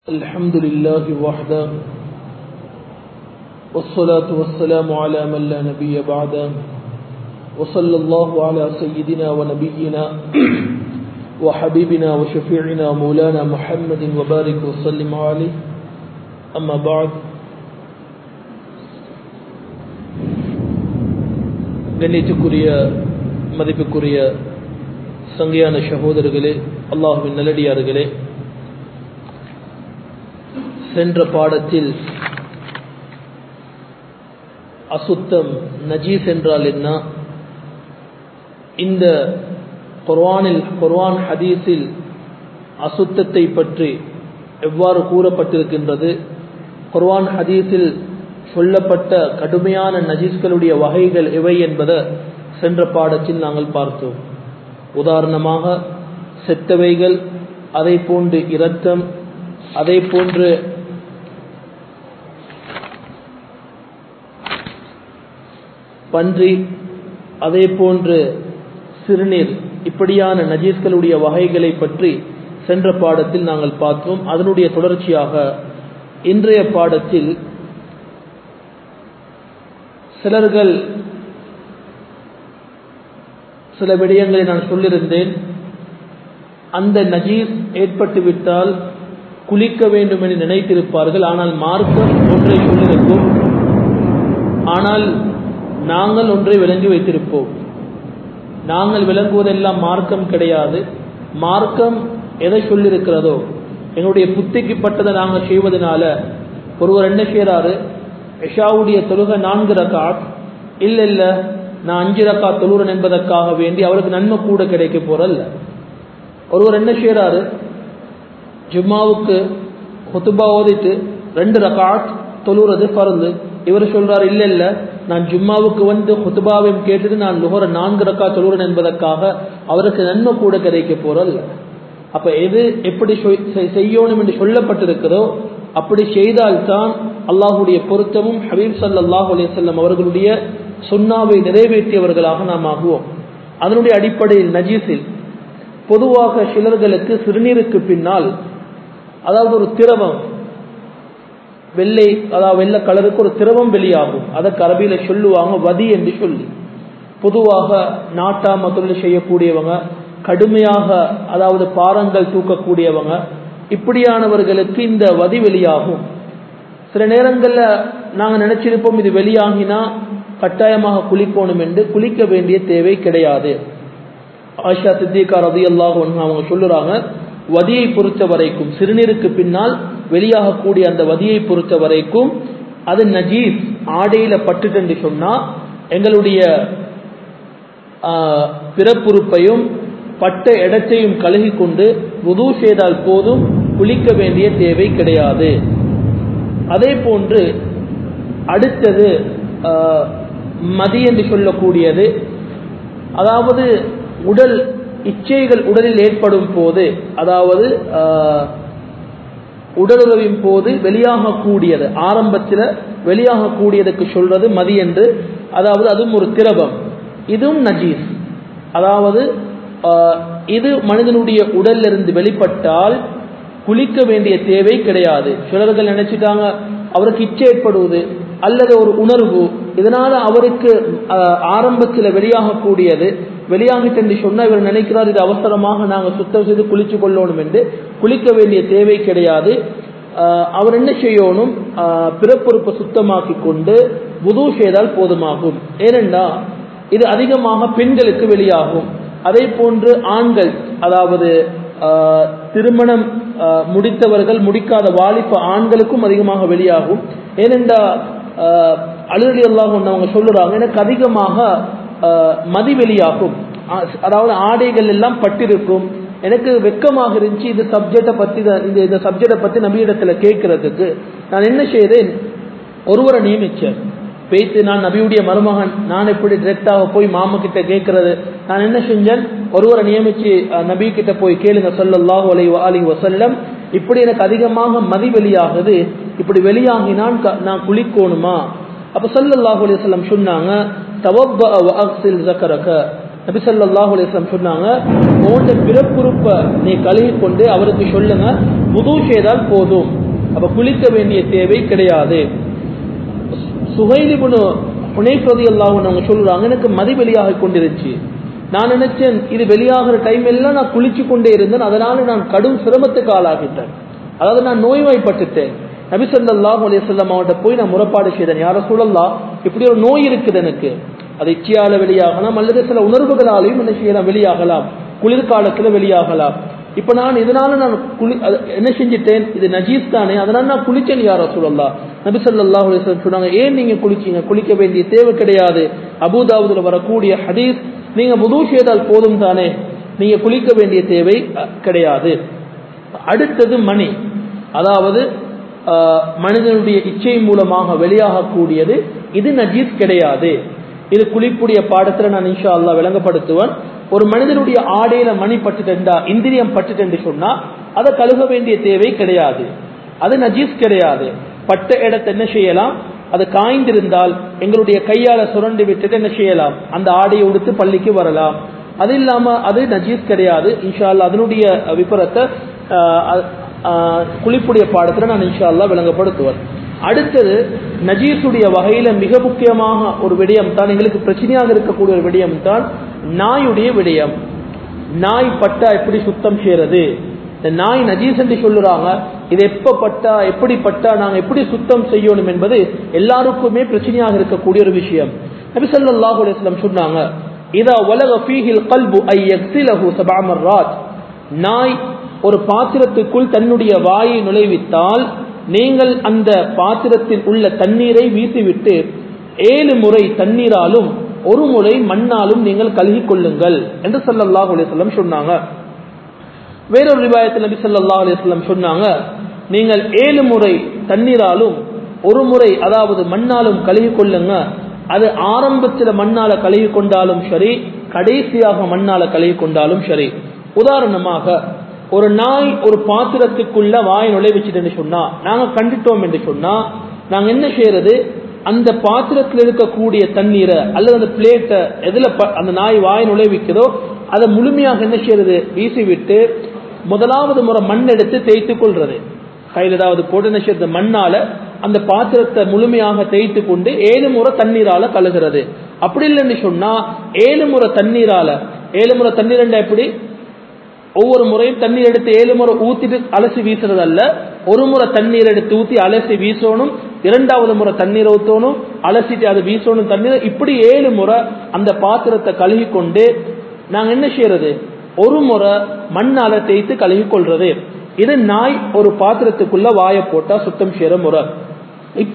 الحمد لله وحده والصلاة والسلام على من لا نبي بعده وصلى الله على سيدنا ونبينا وحبيبنا وشفيعنا ومولانا محمد وبارك وسلم عليه أما بعد கண்ணியத்துக்குரிய மதிப்புக்குரிய சங்கையான சகோதரர்களே அல்லாஹுவின் நல்லடியார்களே சென்ற பாடத்தில் அசுத்தம் நஜீஸ் என்றால் என்ன இந்த குர்வானில் குர்வான் ஹதீஸில் அசுத்தத்தை பற்றி எவ்வாறு கூறப்பட்டிருக்கின்றது குர்வான் ஹதீஸில் சொல்லப்பட்ட கடுமையான நஜீஸ்களுடைய வகைகள் எவை என்பதை சென்ற பாடத்தில் நாங்கள் பார்த்தோம் உதாரணமாக செத்தவைகள் அதை போன்று இரத்தம் அதே போன்று பன்றி அதே போன்று சிறுநீர் இப்படியான நஜீஸ்களுடைய வகைகளை பற்றி சென்ற பாடத்தில் நாங்கள் பார்த்தோம் அதனுடைய தொடர்ச்சியாக இன்றைய பாடத்தில் சிலர்கள் சில விடயங்களை நான் சொல்லியிருந்தேன் அந்த நஜீஸ் ஏற்பட்டுவிட்டால் குளிக்க வேண்டும் என்று நினைத்திருப்பார்கள் ஆனால் மார்க்கம் ஒன்றை சொல்லியிருக்கும் ஆனால் நாங்கள் ஒன்றை விளங்கி வைத்திருப்போம் நாங்கள் விளங்குவதெல்லாம் மார்க்கம் கிடையாது மார்க்கம் எதை சொல்லியிருக்கிறதோ எங்களுடைய புத்திக்கு பட்டதை நாங்கள் செய்வதனால ஒருவர் என்ன செய்யறாரு எஷாவுடைய தொழுகை நான்கு ரக்காத் இல்லை இல்லை நான் அஞ்சு ரக்கா தொழுறன் என்பதற்காக வேண்டி அவருக்கு நன்மை கூட கிடைக்க போறல்ல ஒருவர் என்ன செய்யறாரு ஜும்மாவுக்கு ஹுத்துபா ஓதிட்டு ரெண்டு ரக்காத் தொழுறது பறந்து இவர் சொல்றாரு இல்ல இல்ல நான் ஜும்மாவுக்கு வந்து ஹுத்துபாவையும் கேட்டுட்டு நான் லுகர நான்கு ரக்கா தொழுறன் என்பதற்காக அவருக்கு நன்மை கூட கிடைக்க போறல்ல அப்ப எது எப்படி செய்யணும் என்று சொல்லப்பட்டிருக்கிறதோ அப்படி செய்தால்தான் அல்லாஹுடைய பொருத்தமும் ஹபீப் சல்லாஹ் அலிசல்லம் அவர்களுடைய சுண்ணாவை நிறைவேற்றியவர்களாக நாம் ஆகுவோம் அதனுடைய அடிப்படையில் நஜீஸில் பொதுவாக சிலர்களுக்கு சிறுநீருக்கு பின்னால் அதாவது ஒரு திரவம் வெள்ளை அதாவது வெள்ளை கலருக்கு ஒரு திரவம் வெளியாகும் அதற்கு அரபியில சொல்லுவாங்க வதி என்று சொல்லி பொதுவாக நாட்டாம தொழில் செய்யக்கூடியவங்க கடுமையாக அதாவது பாரங்கள் தூக்கக்கூடியவங்க இப்படியானவர்களுக்கு இந்த வதி வெளியாகும் சில நேரங்களில் நாங்கள் நினைச்சிருப்போம் இது வெளியாகினா கட்டாயமாக குளிக்கணும் என்று குளிக்க வேண்டிய தேவை கிடையாது ஆஷா சித்திகா ரதி அல்லாஹ் அவங்க சொல்லுறாங்க வதியை பொறுத்த வரைக்கும் சிறுநீருக்கு பின்னால் வெளியாகக்கூடிய அந்த வதியை பொறுத்த வரைக்கும் அது நஜீஸ் ஆடையில பட்டுட்டு என்று சொன்னா எங்களுடைய பிறப்புறுப்பையும் பட்ட இடத்தையும் கழுகி கொண்டு உது செய்தால் போதும் குளிக்க வேண்டிய தேவை கிடையாது அதே போன்று அடுத்தது மதி என்று சொல்லக்கூடியது அதாவது உடல் இச்சைகள் உடலில் ஏற்படும் போது அதாவது உடலுறவின் போது வெளியாகக்கூடியது ஆரம்பத்தில் வெளியாகக்கூடியதுக்கு சொல்றது மதி என்று அதாவது அதுவும் ஒரு திரவம் இதுவும் நஜீஸ் அதாவது இது மனிதனுடைய உடல்ல இருந்து வெளிப்பட்டால் குளிக்க வேண்டிய தேவை கிடையாது சிலர்கள் நினைச்சிட்டாங்க அவருக்கு இச்சை ஏற்படுவது அல்லது ஒரு உணர்வு இதனால அவருக்கு ஆரம்பத்தில் வெளியாகக்கூடியது வெளியாகிட்டு என்று சொன்னால் இவர் நினைக்கிறார் இது அவசரமாக நாங்கள் சுத்தம் செய்து குளிச்சு கொள்ளணும் என்று குளிக்க வேண்டிய தேவை கிடையாது அவர் என்ன செய்யணும் பிறப்பொறுப்பை சுத்தமாக்கி கொண்டு புது செய்தால் போதுமாகும் ஏனென்றா இது அதிகமாக பெண்களுக்கு வெளியாகும் அதே போன்று ஆண்கள் அதாவது திருமணம் முடித்தவர்கள் முடிக்காத வாலிப ஆண்களுக்கும் அதிகமாக வெளியாகும் ஏனென்றா அலுவலி அல்லாஹ் அவங்க சொல்லுறாங்க எனக்கு அதிகமாக மதி வெளியாகும் அதாவது ஆடைகள் எல்லாம் பட்டிருக்கும் எனக்கு வெக்கமாக இருந்துச்சு இது சப்ஜெக்டை பத்தி இந்த இந்த சப்ஜெக்டை பத்தி நபியிடத்துல கேட்கறதுக்கு நான் என்ன செய்தேன் ஒருவரை நியமிச்சேன் பேத்து நான் நபியுடைய மருமகன் நான் எப்படி டிரெக்டாக போய் மாமா கிட்ட கேட்கறது நான் என்ன செஞ்சேன் ஒருவரை நியமிச்சு நபி கிட்ட போய் கேளுங்க சொல்லல்லாஹு அலை அலி வசல்லம் இப்படி எனக்கு அதிகமாக மதி வெளியாகுது இப்படி வெளியாகினால் நான் குளிக்கணுமா அப்ப சல்லல்லாஹு அலி வல்லம் சொன்னாங்க நபிசல்லாஹு அலிஸ்லாம் சொன்னாங்க உன்ட பிறப்புறுப்ப நீ கழுகி கொண்டு அவருக்கு சொல்லுங்க புது செய்தால் போதும் அப்ப குளிக்க வேண்டிய தேவை கிடையாது சுகைலிபுனு புனைப்பதி அல்லாஹ் அவங்க சொல்றாங்க எனக்கு மதி வெளியாக கொண்டிருச்சு நான் நினைச்சேன் இது வெளியாகிற டைம் எல்லாம் நான் குளிச்சு கொண்டே இருந்தேன் அதனால நான் கடும் சிரமத்துக்கு ஆளாகிட்டேன் அதாவது நான் நோய்வாய்ப்பட்டுட்டேன் நபிசல்லாஹு அலிசல்லாம் அவன்கிட்ட போய் நான் முறைப்பாடு செய்தேன் யார சூழல்லாம் இப்படி ஒரு நோய் இருக்குது எனக்கு அது இச்சையால வெளியாகலாம் அல்லது சில உணர்வுகளாலையும் என்ன செய்யலாம் வெளியாகலாம் குளிர்காலத்துல வெளியாகலாம் இப்ப நான் இதனால நான் குளி என்ன செஞ்சிட்டேன் இது நஜீஸ் தானே அதனால நான் குளிச்சேன் யாரோ சொல்லலாம் நபிசல்லாஹ் சொன்னாங்க ஏன் நீங்க குளிச்சீங்க குளிக்க வேண்டிய தேவை கிடையாது அபுதாபுதுல வரக்கூடிய ஹதீஸ் நீங்க முது செய்தால் போதும் தானே நீங்க குளிக்க வேண்டிய தேவை கிடையாது அடுத்தது மணி அதாவது மனிதனுடைய இச்சை மூலமாக வெளியாகக்கூடியது இது நஜீஸ் கிடையாது இது குளிப்புடைய பாடத்துல நான் இன்ஷா அல்லா விளங்கப்படுத்துவேன் ஒரு மனிதனுடைய ஆடையில மணி பட்டுட்டா இந்திரியம் பட்டுட்டு சொன்னா அதை கழுக வேண்டிய தேவை கிடையாது அது நஜீஸ் கிடையாது பட்ட இடத்தை என்ன செய்யலாம் அது காய்ந்திருந்தால் எங்களுடைய கையால சுரண்டு விட்டுட்டு என்ன செய்யலாம் அந்த ஆடையை உடுத்து பள்ளிக்கு வரலாம் அது இல்லாம அது நஜீஸ் கிடையாது இன்ஷா அல்லா அதனுடைய விபரத்தை குளிப்புடைய பாடத்துல நான் இன்ஷா அல்லா விளங்கப்படுத்துவேன் அடுத்தது நஜீஸுடைய வகையில மிக முக்கியமாக ஒரு விடயம் தான் எங்களுக்கு பிரச்சனையாக இருக்கக்கூடிய ஒரு விடயம் தான் நாயுடைய விடயம் நாய் பட்டா எப்படி சுத்தம் செய்யறது இந்த நாய் நஜீஸ் என்று சொல்லுறாங்க இது எப்ப பட்டா எப்படி பட்டா நாங்க எப்படி சுத்தம் செய்யணும் என்பது எல்லாருக்குமே பிரச்சனையாக இருக்கக்கூடிய ஒரு விஷயம் நபிசல்லாஹு அலிஸ்லாம் சொன்னாங்க இதா உலக ஃபீஹில் கல்பு ஐ எக்ஸிலஹு சபாமர்ராஜ் நாய் ஒரு பாத்திரத்துக்குள் தன்னுடைய வாயை நுழைவித்தால் நீங்கள் அந்த பாத்திரத்தில் உள்ள தண்ணீரை வீசிவிட்டு ஏழு முறை தண்ணீராலும் ஒரு முறை மண்ணாலும் நீங்கள் கழுகி கொள்ளுங்கள் என்று சல்லல்லாஹ் அலிஸ்லம் சொன்னாங்க வேறொரு ரிவாயத்தில் நபி சல்லாஹ் அலிஸ்லம் சொன்னாங்க நீங்கள் ஏழு முறை தண்ணீராலும் ஒரு முறை அதாவது மண்ணாலும் கழுகி கொள்ளுங்க அது ஆரம்பத்தில் மண்ணால கழுகி கொண்டாலும் சரி கடைசியாக மண்ணால கழுகி கொண்டாலும் சரி உதாரணமாக ஒரு நாய் ஒரு பாத்திரத்துக்குள்ள வாய் நுழைவிச்சுட்டு சொன்னா நாங்க கண்டுட்டோம் என்று சொன்னா நாங்க என்ன செய்யறது அந்த பாத்திரத்தில் இருக்கக்கூடிய தண்ணீரை அல்லது அந்த பிளேட்டை எதுல அந்த நாய் வாய் நுழைவிக்கிறதோ அதை முழுமையாக என்ன செய்யறது வீசி விட்டு முதலாவது முறை மண் எடுத்து தேய்த்து கொள்றது கையில் ஏதாவது போட்டு என்ன செய்யறது மண்ணால அந்த பாத்திரத்தை முழுமையாக தேய்த்து கொண்டு ஏழு முறை தண்ணீரால கழுகிறது அப்படி இல்லைன்னு சொன்னா ஏழு முறை தண்ணீரால ஏழு முறை தண்ணீர் எப்படி ஒவ்வொரு முறையும் தண்ணீர் எடுத்து ஏழு முறை ஊத்திட்டு அலசி வீசுறது அல்ல ஒரு முறை தண்ணீர் எடுத்து ஊத்தி அலசி வீசணும் இரண்டாவது முறை தண்ணீர் ஊற்றணும் அலசிட்டு அதை வீசணும் தண்ணீர் இப்படி ஏழு முறை அந்த பாத்திரத்தை கழுகி கொண்டு நாங்க என்ன செய்யறது ஒரு முறை மண்ணால தேய்த்து கழுகி கொள்றது இது நாய் ஒரு பாத்திரத்துக்குள்ள வாய போட்டா சுத்தம் செய்யற முறை இப்ப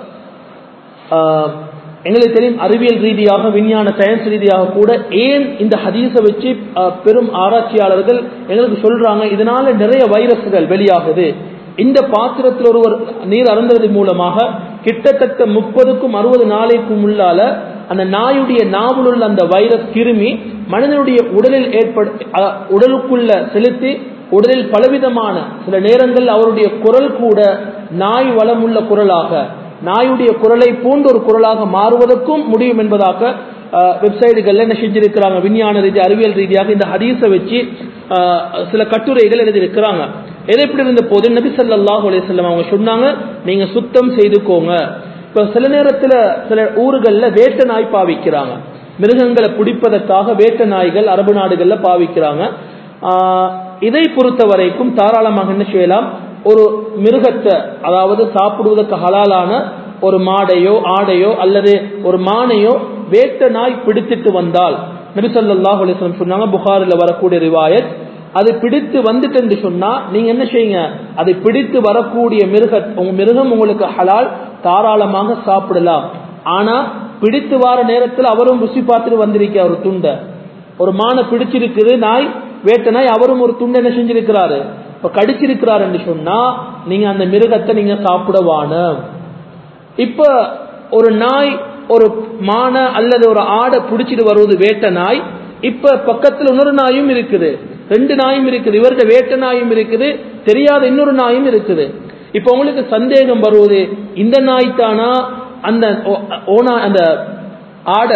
எங்களுக்கு தெரியும் அறிவியல் ரீதியாக விஞ்ஞான சயின்ஸ் ரீதியாக கூட ஏன் இந்த ஹதீஸை வச்சு பெரும் ஆராய்ச்சியாளர்கள் எங்களுக்கு சொல்றாங்க இதனால நிறைய வைரஸ்கள் வெளியாகுது இந்த பாத்திரத்தில் ஒருவர் நீர் அருந்தது மூலமாக கிட்டத்தட்ட முப்பதுக்கும் அறுபது நாளைக்கும் உள்ளால அந்த நாயுடைய நாவில் உள்ள அந்த வைரஸ் கிருமி மனிதனுடைய உடலில் ஏற்பட உடலுக்குள்ள செலுத்தி உடலில் பலவிதமான சில நேரங்கள் அவருடைய குரல் கூட நாய் வளமுள்ள குரலாக நாயுடைய குரலை போன்ற ஒரு குரலாக மாறுவதற்கும் முடியும் என்பதாக வெப்சைட்டுகள்ல என்ன செஞ்சிருக்கிறாங்க விஞ்ஞான ரீதி அறிவியல் ரீதியாக இந்த ஹதீஸை வச்சு சில கட்டுரைகள் எழுதியிருக்கிறாங்க எது எப்படி இருந்த போது நபி சல்லாஹ் அலிசல்லம் அவங்க சொன்னாங்க நீங்க சுத்தம் செய்துக்கோங்க இப்ப சில நேரத்துல சில ஊர்கள்ல வேட்ட நாய் பாவிக்கிறாங்க மிருகங்களை பிடிப்பதற்காக வேட்ட நாய்கள் அரபு நாடுகள்ல பாவிக்கிறாங்க இதை பொறுத்த வரைக்கும் தாராளமாக என்ன செய்யலாம் ஒரு மிருகத்தை அதாவது சாப்பிடுவதற்கு ஹலாலான ஒரு மாடையோ ஆடையோ அல்லது ஒரு மானையோ வேட்ட நாய் பிடித்துட்டு வந்தால் நபிசல்லாஹ் அலிஸ்லம் சொன்னாங்க புகாரில் வரக்கூடிய ரிவாயத் அது பிடித்து வந்துட்டு சொன்னா நீங்க என்ன செய்யுங்க அதை பிடித்து வரக்கூடிய மிருக உங்க மிருகம் உங்களுக்கு ஹலால் தாராளமாக சாப்பிடலாம் ஆனா பிடித்து வர நேரத்தில் அவரும் ருசி பார்த்துட்டு வந்திருக்க ஒரு துண்டை ஒரு மானை பிடிச்சிருக்குது நாய் வேட்ட நாய் அவரும் ஒரு துண்டை என்ன செஞ்சிருக்கிறாரு இப்ப கடிச்சிருக்கிறார் என்று சொன்னா நீங்க அந்த மிருகத்தை நீங்க சாப்பிடவான இப்ப ஒரு நாய் ஒரு மான அல்லது ஒரு ஆடை பிடிச்சிட்டு வருவது வேட்ட நாய் இப்ப பக்கத்துல இன்னொரு நாயும் இருக்குது ரெண்டு நாயும் இருக்குது இவர்கிட்ட வேட்ட நாயும் இருக்குது தெரியாத இன்னொரு நாயும் இருக்குது இப்ப உங்களுக்கு சந்தேகம் வருவது இந்த நாய் தானா அந்த ஓனா அந்த ஆடை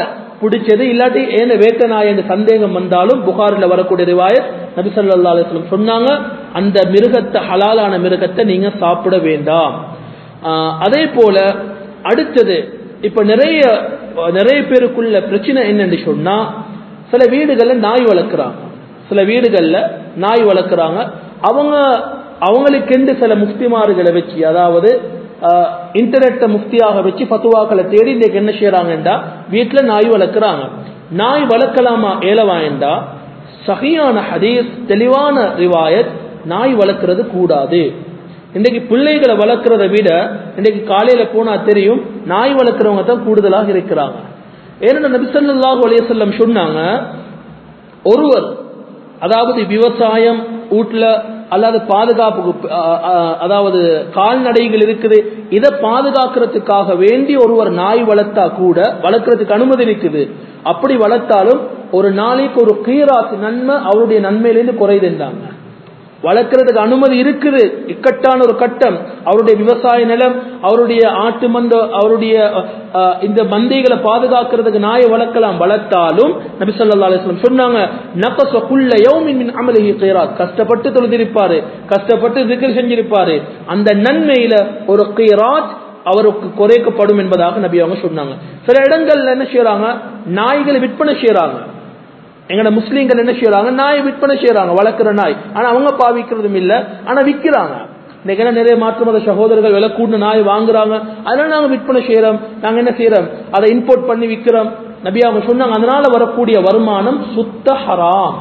பிடிச்சது இல்லாட்டி ஏன வேட்ட நாய் என்று சந்தேகம் வந்தாலும் புகாரில் வரக்கூடிய ரிவாயத் நபி ஸல்லல்லாஹு அலைஹி வஸல்லம் சொன்னாங்க அந்த மிருகத்தை ஹலாலான மிருகத்தை நீங்க சாப்பிட வேண்டாம் ஆஹ் அதே போல அடுத்தது இப்ப நிறைய நிறைய பேருக்குள்ள பிரச்சனை என்னன்னு சொன்னா சில வீடுகள்ல நாய் வளர்க்குறாங்க சில வீடுகள்ல நாய் வளர்க்குறாங்க அவங்க அவங்களுக்கென்று சில முஃப்திமார்களை வச்சு அதாவது இன்டர்நெட்டை முஃப்தியாக வச்சு ஃபத்துவாக்களை தேடி இன்னைக்கு என்ன செய்யறாங்கன்றா வீட்டுல நாய் வளர்க்குறாங்க நாய் வளர்க்கலாமா ஏலவாயண்டா சகியான ஹதீஸ் தெளிவான ரிவாயத் நாய் வளர்க்கறது கூடாது இன்றைக்கு பிள்ளைகளை வளர்க்கறதை விட இன்றைக்கு காலையில போனா தெரியும் நாய் வளர்க்குறவங்க தான் கூடுதலாக இருக்கிறாங்க ஏன்னா நபிசல்லாஹு அலையம் சொன்னாங்க ஒருவர் அதாவது விவசாயம் வீட்டுல அல்லாத பாதுகாப்புக்கு அஹ், அஹ், அதாவது கால்நடைகள் இருக்குது இதை பாதுகாக்கிறதுக்காக வேண்டி ஒருவர் நாய் வளர்த்தா கூட வளர்க்கறதுக்கு அனுமதி இருக்குது அப்படி வளர்த்தாலும் ஒரு நாளைக்கு ஒரு கீராத்து நன்மை அவருடைய நன்மையிலேருந்து குறைதுன்றாங்க வளர்க்கறதுக்கு அனுமதி இருக்குது இக்கட்டான ஒரு கட்டம் அவருடைய விவசாய நிலம் அவருடைய ஆட்டு மந்த அவருடைய அஹ், இந்த மந்தைகளை பாதுகாக்கிறதுக்கு நாயை வளர்க்கலாம் வளர்த்தாலும் நபி ஸல்லல்லாஹு அலைஹி வஸல்லம் சொன்னாங்க நகஸ குல்ல யௌமின் மின் அமலிஹி கீராத் கஷ்டப்பட்டு தொழுதிருப்பாரு கஷ்டப்பட்டு zikr செஞ்சிருப்பாரு அந்த நன்மையில ஒரு கீராத் அவருக்கு குறைக்கப்படும் என்பதாக நபி அவங்க சொன்னாங்க சில இடங்கள்ல என்ன செய்யறாங்க நாய்களை விற்பனை செய்யறாங்க எங்கட முஸ்லீம்கள் என்ன செய்யறாங்க நாய் விற்பனை செய்யறாங்க வளர்க்குற நாய் ஆனா அவங்க பாவிக்கிறதும் இல்ல ஆனா விக்கிறாங்க இன்னைக்கு என்ன நிறைய மாற்று மத சகோதரர்கள் விலை கூடின நாய் வாங்குறாங்க அதனால நாங்க விற்பனை செய்யறோம் நாங்க என்ன செய்யறோம் அதை இம்போர்ட் பண்ணி விக்கிறோம் நபி அவங்க சொன்னாங்க அதனால வரக்கூடிய வருமானம் சுத்த ஹராம்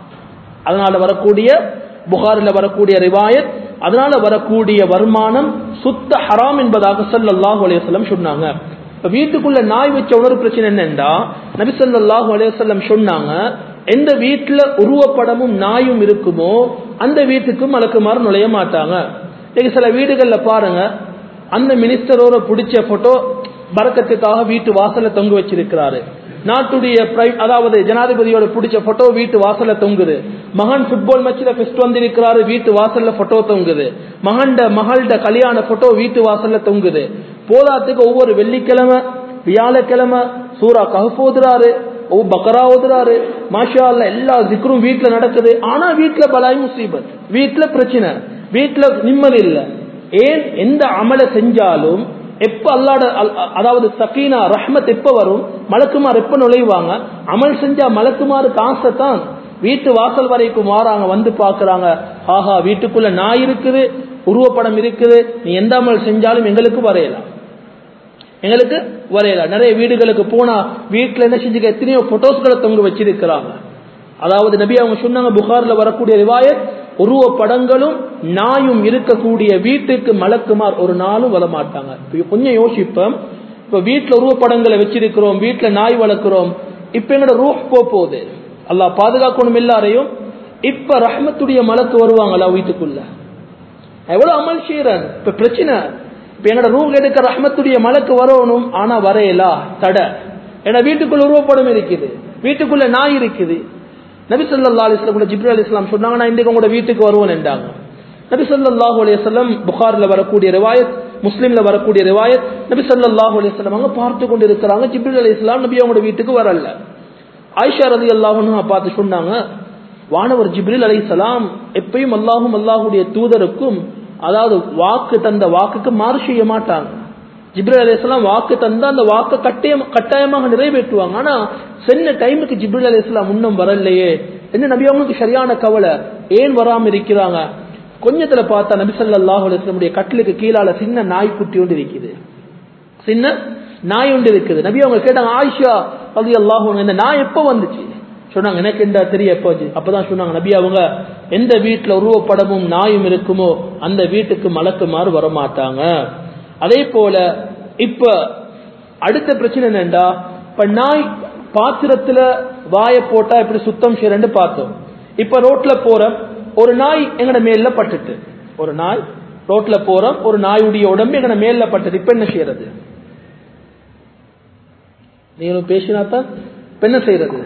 அதனால வரக்கூடிய புகாரில் வரக்கூடிய ரிவாயத் அதனால வரக்கூடிய வருமானம் சுத்த ஹராம் என்பதாக ஸல்லல்லாஹு அலைஹி வஸல்லம் சொன்னாங்க இப்ப வீட்டுக்குள்ள நாய் வச்ச உணர்வு பிரச்சனை என்னன்னா நபி ஸல்லல்லாஹு அலைஹி வஸல்லம் சொன்னாங்க எந்த வீட்டுல உருவப்படமும் நாயும் இருக்குமோ அந்த வீட்டுக்கு மலக்குமாறு நுழைய மாட்டாங்க இன்னைக்கு சில வீடுகள்ல பாருங்க அந்த மினிஸ்டரோட பிடிச்ச போட்டோ பறக்கத்துக்காக வீட்டு வாசல்ல தொங்க வச்சிருக்கிறாரு நாட்டுடைய பிரை- அதாவது ஜனாதிபதியோட பிடிச்ச போட்டோ வீட்டு வாசல்ல தொங்குது மகன் ஃபுட்பால் மேட்ச்ல ஃபெஸ்ட் வந்திருக்கிறாரு வீட்டு வாசல்ல போட்டோ தொங்குது மகன்ட மகள்ட கல்யாண போட்டோ வீட்டு வாசல்ல தொங்குது போதாத்துக்கு ஒவ்வொரு வெள்ளிக்கிழமை வியாழக்கிழமை சூரா கஹப் ஓதுறாரு ஓ பக்கரா ஓதுறாரு மாஷா அல்லாஹ் எல்லா ஜிக்ரும் வீட்டுல நடக்குது ஆனா வீட்டுல பலாய் முசீபத் வீட்டுல பிரச்சனை வீட்டுல நிம்மதி இல்ல ஏன் எந்த அமலை செஞ்சாலும் எப்ப அல்லாட அல்- அதாவது சக்கீனா ரஹ்மத் எப்ப வரும் மலக்குமார் எப்ப நுழைவாங்க அமல் செஞ்சா மலக்குமாருக்கு ஆசை தான் வீட்டு வாசல் வரைக்கும் வாராங்க வந்து பாக்குறாங்க ஆஹா வீட்டுக்குள்ள நாய் இருக்குது உருவப்படம் இருக்குது நீ எந்த அமல் செஞ்சாலும் எங்களுக்கு வரையலாம் எங்களுக்கு வரையலாம் நிறைய வீடுகளுக்கு போனா வீட்டுல என்ன செஞ்சுக்க எத்தனையோ போட்டோஸ்களை தொங்க வச்சிருக்கிறாங்க அதாவது நபி அவங்க சொன்னாங்க புகார்ல வரக்கூடிய ரிவாயத் உருவ படங்களும் நாயும் இருக்கக்கூடிய வீட்டுக்கு மலக்குமார் ஒரு நாளும் வரமாட்டாங்க இப்ப கொஞ்சம் யோசிப்போம் இப்ப வீட்டுல உருவப்படங்களை வச்சிருக்கிறோம் வீட்டுல நாய் வளர்க்கிறோம் இப்ப எங்களோட ரூஹ் போ போகுது அல்லாஹ் பாதுகாக்கணும் எல்லாரையும் இப்ப ரஹ்மத்துடைய மலக்கு வருவாங்களா வீட்டுக்குள்ள எவ்வளவு அமல் செய்யறாங்க இப்ப பிரச்சனை இப்ப என்னோட ரூம் எடுக்க ரஹ்மத்துடைய மலக்கு வரணும் ஆனா வரையலா தடை ஏன்னா வீட்டுக்குள்ள உருவப்படம் இருக்குது வீட்டுக்குள்ள நாய் இருக்குது நபி ஸல்லல்லாஹு அலைஹி வஸல்லம் கூட ஜிப்ரீல் அலைஹிஸ்ஸலாம் சொன்னாங்க நான் இன்றைக்கு உங்களோட வீட்டுக்கு வருவேன் என்றாங்க நபி ஸல்லல்லாஹு அலைஹி வஸல்லம் புகார்ல வரக்கூடிய ரிவாயத் முஸ்லிம்ல வரக்கூடிய ரிவாயத் நபி ஸல்லல்லாஹு அலைஹி வஸல்லம் அவங்க பார்த்து கொண்டு இருக்கிறாங்க ஜிப்ரீல் அலைஹிஸ்ஸலாம் நபி அவங்களோட வீட்டுக்கு வரல ஆயிஷா ரலியல்லாஹு அன்ஹா பார்த்து சொன்னாங்க வானவர் ஜிப்ரில் அலைஹிஸ்ஸலாம் எப்பயும் அல்லாஹும் அல்லாஹுடைய தூதருக்கும் அதாவது வாக்கு தந்த வாக்குக்கு மாறு செய்ய மாட்டாங்க ஜிப்ரில் அலைஹிஸ்ஸலாம் வாக்கு தந்தா அந்த வாக்கை கட்டாயம் கட்டாயமாக நிறைவேற்றுவாங்க ஆனா சென்ன டைமுக்கு ஜிப்ரில் அலைஹிஸ்ஸலாம் முன்னும் வரலையே என்ன நபி அவங்களுக்கு சரியான கவலை ஏன் வராம இருக்கிறாங்க கொஞ்சத்துல பார்த்தா நபி ஸல்லல்லாஹு அலைஹி வஸல்லம் கட்டிலுக்கு கீழால சின்ன நாய்க்குட்டி ஒன்று இருக்குது சின்ன நாய் ஒன்று இருக்குது நபி அவங்க கேட்டாங்க ஆயிஷா அது அல்லாஹ் இந்த நாய் எப்போ வந்துச்சு சொன்னாங்க எனக்கு என்ன தெரிய எப்போ வந்துச்சு அப்பதான் சொன்னாங்க நபி அவங்க எந்த வீட்டுல உருவப்படமும் நாயும் இருக்குமோ அந்த வீட்டுக்கு மலக்குமாறு வரமாட்டாங்க அதே போல இப்ப அடுத்த பிரச்சனை என்னண்டா இப்ப நாய் பாத்திரத்துல வாய போட்டா எப்படி சுத்தம் செய்யறேன்னு பார்த்தோம் இப்ப ரோட்ல போற ஒரு நாய் எங்கட மேல பட்டுட்டு ஒரு நாய் ரோட்ல போறோம் ஒரு நாயுடைய உடம்பு எங்கட மேல பட்டது இப்ப என்ன செய்யறது நீங்களும் பேசினாத்தான் இப்ப என்ன செய்யறது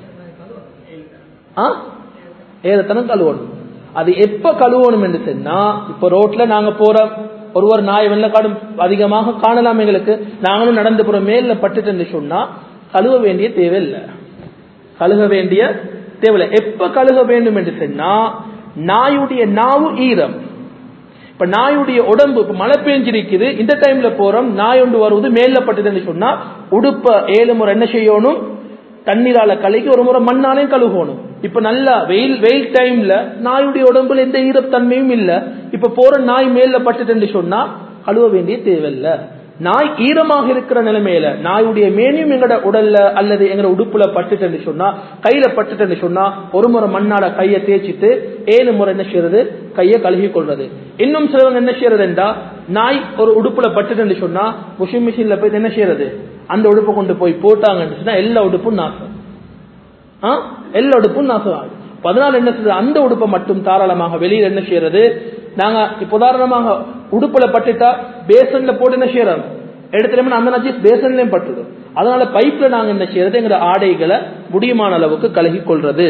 ஆ ஏதத்தனம் கழுவணும் அது எப்ப கழுவணும் என்று சொன்னா இப்ப ரோட்ல நாங்க போறோம் ஒருவர் நாய் வெள்ளக்காடும் அதிகமாக காணலாம் எங்களுக்கு நாங்களும் நடந்து போறோம் மேல பட்டுட்டு சொன்னா கழுவ வேண்டிய தேவையில்லை கழுக வேண்டிய தேவையில்லை எப்ப கழுக வேண்டும் என்று சொன்னா நாயுடைய நாவு ஈரம் இப்ப நாயுடைய உடம்பு இப்ப மழை பெஞ்சிருக்குது இந்த டைம்ல போறோம் நாய் ஒன்று வருவது மேல பட்டதுன்னு சொன்னா உடுப்ப ஏழு முறை என்ன செய்யணும் தண்ணீரால கலைக்கு ஒரு முறை மண்ணாலையும் கழுகணும் இப்ப நல்லா வெயில் வெயில் டைம்ல நாயுடைய உடம்புல எந்த ஈரத்தன்மையும் இல்ல இப்ப போற நாய் மேல பட்டுதுன்னு சொன்னா கழுவ வேண்டிய தேவையில்லை நாய் ஈரமாக இருக்கிற நிலைமையில நாயுடைய மேனியும் எங்கட உடல்ல அல்லது எங்கட உடுப்புல பட்டுட்டு சொன்னா கையில பட்டுட்டு சொன்னா ஒரு முறை மண்ணால கையை தேய்ச்சிட்டு ஏழு முறை என்ன செய்யறது கையை கழுகி கொள்றது இன்னும் சிலவங்க என்ன செய்யறதுண்டா நாய் ஒரு உடுப்புல பட்டுட்டு சொன்னா வாஷிங் மிஷின்ல போய் என்ன செய்யறது அந்த உடுப்பை கொண்டு போய் போட்டாங்கன்னு சொன்னா எல்லா உடுப்பும் நாசம் ஆ? எல்லா உடுப்பும் நாசம் ஆகும் அதனால என்ன செய்யறது அந்த உடுப்பை மட்டும் தாராளமாக வெளியில என்ன செய்யறது நாங்க இப்ப உதாரணமாக உடுப்புல பட்டுட்டா பேசன்ல போட்டு என்ன செய்யறோம் எடுத்துட்டோம்னா அந்த நஜீஸ் பேசன்லயும் பட்டுடும் அதனால பைப்ல நாங்க என்ன செய்யறது எங்க ஆடைகளை முடியுமான அளவுக்கு கழுகி கொள்றது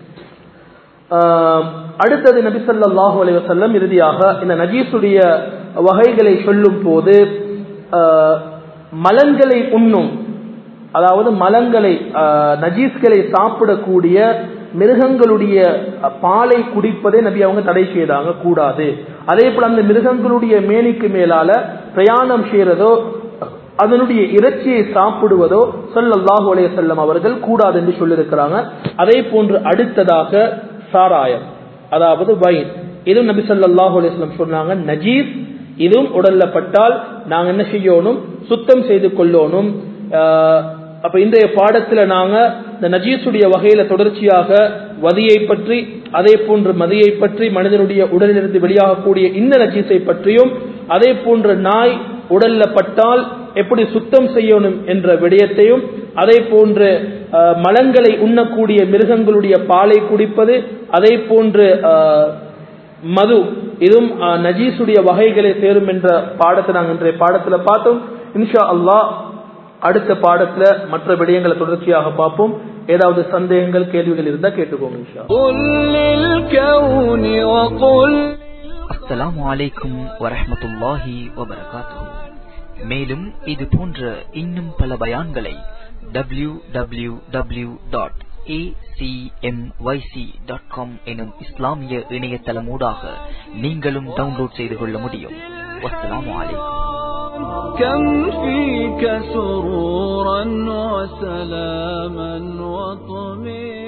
ஆஹ், அடுத்தது நபி ஸல்லல்லாஹு அலைஹி வஸல்லம் இறுதியாக இந்த நஜீஸுடைய வகைகளை சொல்லும் போது ஆஹ், மலங்களை உண்ணும் அதாவது மலங்களை ஆஹ், நஜீஸ்களை சாப்பிடக்கூடிய மிருகங்களுடைய அஹ், பாலை குடிப்பதை நபி அவங்க தடை செய்தாங்க கூடாது அதே போல அந்த மிருகங்களுடைய மேனிக்கு மேலால பிரயாணம் செய்யறதோ அதனுடைய இறைச்சியை சாப்பிடுவதோ ஸல்லல்லாஹு அலைஹி வஸல்லம் அவர்கள் கூடாது என்று சொல்லியிருக்கிறாங்க அதே போன்று அடுத்ததாக சாராயம் அதாவது வைன் இதுவும் நபி ஸல்லல்லாஹு அலைஹி வஸல்லம் சொன்னாங்க நஜீஸ் இதுவும் உடல்ல பட்டால் நாங்க என்ன செய்யணும் சுத்தம் செய்து கொள்ளணும் ஆஹ், அப்ப இன்றைய பாடத்துல நாங்க இந்த நஜீஸுடைய வகையில தொடர்ச்சியாக வதியை பற்றி அதே போன்று மதியை பற்றி மனிதனுடைய உடலிலிருந்து வெளியாகக்கூடிய இந்த நஜீஸை பற்றியும் அதே போன்று நாய் உடல்ல பட்டால் எப்படி சுத்தம் செய்யணும் என்ற விடயத்தையும் அதே போன்று அஹ், மலங்களை உண்ணக்கூடிய மிருகங்களுடைய பாலை குடிப்பது அதே போன்று அஹ், மது இதுவும் அஹ், நஜீஸுடைய வகைகளை சேரும் என்ற பாடத்தை நாங்கள் இன்றைய பாடத்துல பார்த்தோம் இன்ஷா அல்லாஹ் அடுத்த பாடத்துல மற்ற விடயங்களை தொடர்ச்சியாக பார்ப்போம் ஏதாவது சந்தேகங்கள் கேள்விகள் இருந்தா கேட்டுக்கோங்க இன்ஷா அல்லாஹ். قل للكون وقل அஸ்ஸலாமு அலைக்கும் வரஹ்மத்துல்லாஹி வபரகாத்துஹு மேலும் இது போன்ற இன்னும் பல பயான்களை W W W dot dot com எனும் இஸ்லாமிய இணையதளமூடாக நீங்களும் டவுன்லோட் செய்து கொள்ள முடியும் வஸ்ஸலாமு அலைக்கும் كم فيك سرورا وسلاما وطمئنا